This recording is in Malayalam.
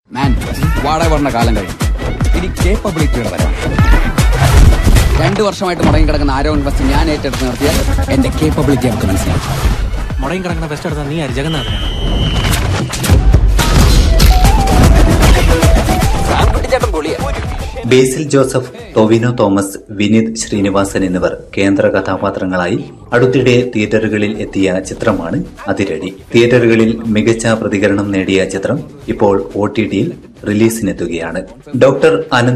മാൻ വാടക പറഞ്ഞ കാലം കഴിഞ്ഞു ഇനി കേപ്പബിലിറ്റിയുടെ വരാം രണ്ടു വർഷമായിട്ട് മുടങ്ങി കിടക്കുന്ന ആരോ ഇൻവെസ്റ്റ് ഞാൻ ഏറ്റെടുത്ത് നിർത്തിയാൽ എന്റെ കേപ്പബിലിറ്റി അവർക്ക് മനസ്സിലാക്കും മുടങ്ങി കിടക്കുന്ന ഫെസ്റ്റ് എടുത്താൽ നീ ആര് ജഗന്നാഥനാണ് ചേട്ടൻ പൊളിയാ ബേസിൽ ജോസഫ് ടൊവിനോ തോമസ് വിനീത് ശ്രീനിവാസൻ എന്നിവർ കേന്ദ്ര കഥാപാത്രങ്ങളായി അടുത്തിടെ തിയേറ്ററുകളിൽ എത്തിയ ചിത്രമാണ് അതിരടി തിയേറ്ററുകളിൽ മികച്ച പ്രതികരണം നേടിയ ചിത്രം ഇപ്പോൾ ഒ ടി ടിയിൽ റിലീസിനെത്തുകയാണ് ഡോക്ടർ അനന്ത്